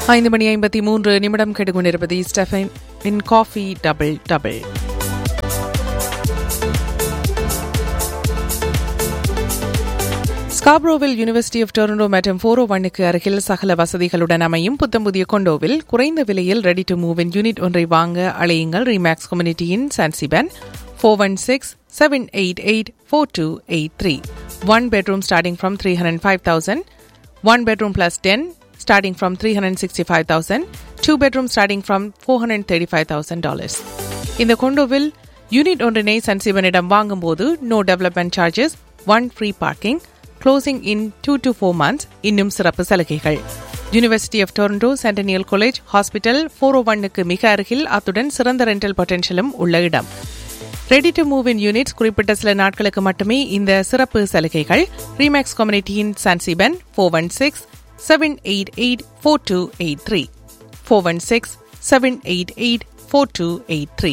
ஐந்து மணி ஐம்பத்தி மூன்று நிமிடம் கெடுகொண்டிருப்பது Stephen in coffee double double ஸ்காப்ரோவில் யூனிவர்சிட்டி ஆஃப் டொரண்டோ மற்றும் ஃபோரோ ஒன்னுக்கு அருகில் சகல வசதிகளுடன் அமையும் புத்தம் புதிய கொண்டோவில் குறைந்த விலையில் ready to move in unit ஒன்றை வாங்க அழையுங்கள் ரீமேக்ஸ் கம்யூனிட்டியின் Sanjeevan four one six seven eight eight four two eight three one bedroom starting from three hundred five thousand one bedroom plus ten starting from 365,000, two bedroom starting from 435,000 dollars. இந்த கொண்டோவில் unit ஒன்றினை சன்சிவனிடம் வாங்கும்போது no development charges one free parking closing in two to four months இன்னும் சிறப்பு சலுகைகள் university of Toronto centennial college hospital four O ஒன்னுக்கு மிக அருகில் அத்துடன் சிறந்த ரெண்டல் பொட்டன்ஷியலும் உள்ள இடம் ready to move in units குறிப்பிட்ட சில நாட்களுக்கு மட்டுமே இந்த சிறப்பு சலுகைகள் ரீமேக்ஸ் கம்யூனிட்டியின் Sanjeevan four one six seven eight eight four two eight three four one six seven eight eight four two eight three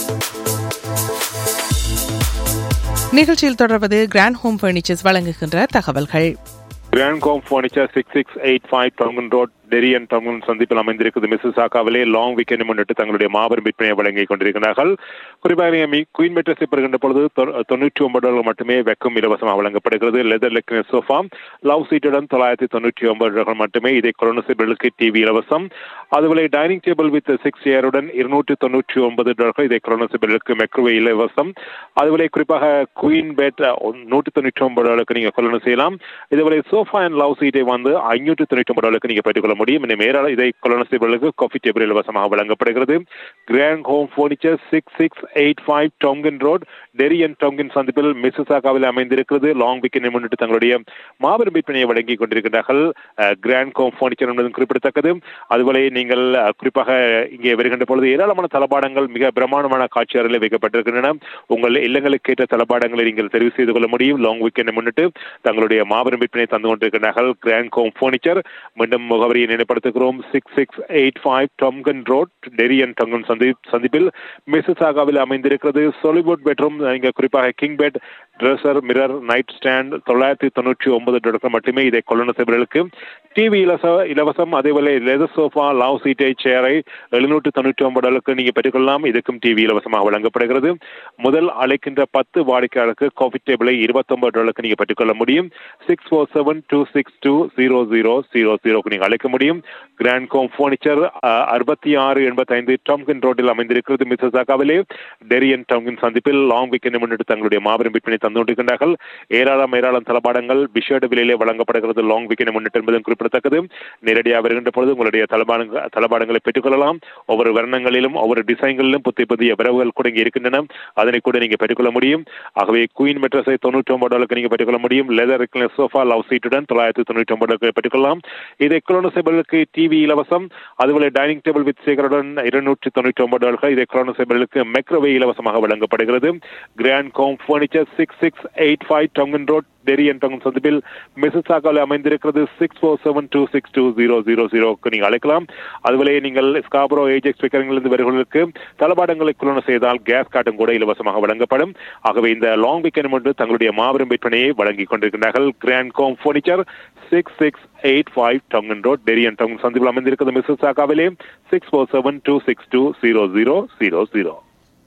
நிகழ்ச்சியில் தொடர்வது கிராண்ட் ஹோம் பர்னிச்சர்ஸ் வழங்குகின்ற தகவல்கள் grand home furniture six six eight five town road Derry and town சந்திப்பில் அமைந்திருக்கிறது Mrs ஆக்காவிலே long weekend முன்னிட்டு தங்களுடைய மாபெரும் விற்பனையை வழங்கிக் கொண்டிருக்கிறார்கள் குறிப்பாக நீங்கள் குயின் மெட்ரஸை பெறுகின்ற பொழுது தொண்ணூற்றி ஒன்பது டாலர் மட்டுமே வெக்கம் இலவசமாக வழங்கப்படுகிறது லெதர் லெக்னஸ் சோஃபா லவ் சீட்டுடன் தொள்ளாயிரத்தி தொண்ணூற்றி ஒன்பது டாலர் மட்டுமே இதை கொரோனசிபிளுக்கு டிவி இலவசம் அதுபோல டைனிங் டேபிள் வித் சிக்ஸ் சேருடன் இருநூற்றி தொண்ணூற்றி ஒன்பது டாலர்கள் இதை கொரோனசிபிளுக்கு மெக்ரோவே இலவசம் அதுபோல குறிப்பாக குயின் பெட் நூற்றி தொண்ணூற்றி ஒன்பது டாலருக்கு நீங்கள் கொள்ளணும் செய்யலாம் இதுபோல சோஃபா அண்ட் லவ் சீட்டை வந்து ஐநூற்றி தொண்ணூற்றி ஒன்பது டாலருக்கு நீங்கள் பெற்றுக்கொள்ள முடியும் இன்னும் மேலாள இதை கொலனசிபிளுக்கு காஃபி டேபிள் இலவசமாக வழங்கப்படுகிறது grand home furniture six six eight five Tomken road Derry and Tomken சந்திப்பில் மிஸ்ஸாக்காவில் அமைந்திருக்கிறது லாங் வீக்கெண்டை முன்னிட்டு தங்களுடைய மாபெரும் விற்பனையை வழங்கி கொண்டிருக்கிறார்கள் கிராண்ட் ஹோம் ஃபர்னிச்சர் என்பதும் குறிப்பிடத்தக்கது அதுபோல நீங்கள் குறிப்பாக இங்கே வருகின்ற பொழுது ஏராளமான தளபாடங்கள் மிக பிரமாண்டமான காட்சி அறையில் வைக்கப்பட்டிருக்கின்றன உங்கள் இல்லங்களுக்கு ஏற்ற தளபாடங்களை நீங்கள் தெரிவு செய்து கொள்ள முடியும் லாங் வீக்கெண்டை முன்னிட்டு தங்களுடைய மாபெரும் விற்பனை தந்து கொண்டிருக்கிறார்கள் கிராண்ட் ஹோம் ஃபர்னிச்சர் மீண்டும் முகவரியை நினைப்படுத்துகிறோம் six six eight five Tomken road Derry and Tomken சந்தி சந்திப்பில் மிஸ்ஸாகாவில் அமைந்திருக்கிறது சொலிவுட் பெட்ரூம் இங்கே குறிப்பாக king bed dresser mirror nightstand தொள்ளாயிரத்தி தொண்ணூற்றி ஒன்பது டாலர்கள் மட்டுமே இதை கொள்ளணும் செய்வர்களுக்கு டிவி இலவச இலவசம் அதேபோல லெதர் சோஃபா லாவ் சீட்டை சேரை எழுநூற்று தொண்ணூற்றி ஒன்பது டாலருக்கு நீங்கள் பெற்றுக்கொள்ளலாம் இதுக்கும் டிவி இலவசமாக வழங்கப்படுகிறது முதல் அழைக்கின்ற பத்து வாடிக்கையாளருக்கு காஃபி டேபிளை இருபத்தொன்பது டாலருக்கு நீங்கள் பெற்றுக்கொள்ள முடியும் six four seven two six two zero zero zero ஜீரோக்கு நீங்கள் அழைக்க முடியும் கிராண்ட் கோம் ஃபர்னிச்சர் அறுபத்தி ஆறு எண்பத்தைந்து டம்கின் ரோட்டில் அமைந்திருக்கிறது மிஸ்ஸாகாவிலே டெரியன் டம்கின் சந்திப்பில் லாங் வீக்கெண்ட் முன்னிட்டு தங்களுடைய மாபெரும் விற்பனை தந்து கொண்டிருக்கின்றார்கள் ஏராளம் ஏராளம் தளபாடங்கள் விஷேடு விலையிலே வழங்கப்படுகிறது லாங் வீக்கெண்ட் முன்னிட்டு என்பதும் குறிப்பிடத்தக்கது நேரடியாக வருகின்ற பொழுது உங்களுடைய தளபாடங்கள் தளபாடங்களை பெற்றுக்கொள்ளலாம் ஒவ்வொரு வர்ணங்களிலும் ஒவ்வொரு டிசைன்களிலும் புதிய புதிய விரவுகள் கூட இங்கே இருக்கின்றன அதனை கூட நீங்கள் பெற்றுக்கொள்ள முடியும் ஆகவே குயின் மெட்ரஸை தொண்ணூற்றி ஒன்பது டாலருக்கு நீங்கள் பெற்றுக்கொள்ள முடியும் லெதர் சோஃபா லவ் சீட்டுடன் தொள்ளாயிரத்தி தொண்ணூற்றி ஒன்பது டாலருக்கு பெற்றுக்கொள்ளலாம் இதை குளோனசேபிளுக்கு டிவி இலவசம் அதுபோல டைனிங் டேபிள் வித் சேகருடன் இருநூற்றி தொண்ணூற்றி ஒன்பது டாலர்கள் இதை குளோனசேபிளுக்கு மெக்ரோவே இலவசமாக வழங்கப்படுகிறது grand home furniture six six eight five Tomken road Derry and Tomken சந்திப்பில் மிஸ்ஸாக்காவில் அமைந்திருக்கிறது six four seven two six two zero zero ஜீரோக்கு நீங்கள் அழைக்கலாம் அதுபோல நீங்கள் ஸ்காபரோ ஏஜெக்ஸ் ஸ்பீக்கரிலிருந்து வருவர்களுக்கு தளபாடங்களை குலன செய்தால் கேஸ் காட்டும் கூட இலவசமாக வழங்கப்படும் ஆகவே இந்த லாங் வீக்கெண்ட் முன்பு தங்களுடைய மாபெரும் விற்பனையை வழங்கிக் கொண்டிருக்கிறார்கள் grand home furniture six six eight five Tomken road Derry and Tomken சந்திப்பில் அமைந்திருக்கிறது மிஸ்ஸாக்காவிலே six four seven two six two zero zero zero zero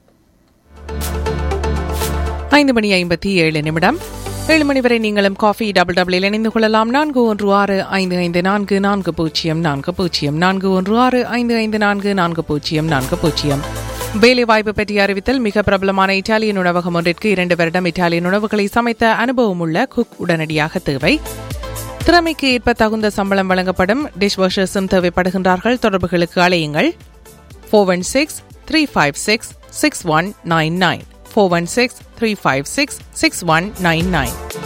ஐந்து மணி ஐம்பத்தி ஏழு நிமிடம் ஏழு மணி வரை நீங்களும் காஃபி டபுள் டபுளில் இணைந்து கொள்ளலாம் நான்கு ஒன்று ஆறு ஐந்து ஐந்து நான்கு நான்கு பூஜ்ஜியம் நான்கு பூஜ்ஜியம் நான்கு ஒன்று ஆறு ஐந்து ஐந்து நான்கு நான்கு பூஜ்ஜியம் நான்கு பூஜ்ஜியம் வேலை வாய்ப்பு பற்றிய அறிவித்தல் மிக பிரபலமான இத்தாலியன் உணவகம் ஒன்றிற்கு இரண்டு வருடம் இத்தாலியன் உணவுகளை சமைத்த அனுபவம் உள்ள குக் உடனடியாக தேவை திறமைக்கு ஏற்ப தகுந்த சம்பளம் வழங்கப்படும் டிஷ் வாஷர்ஸும் தேவைப்படுகின்றார்கள் தொடர்புகளுக்கு அழையுங்கள் four one six three five six six one nine nine four one six three five six six one nine nine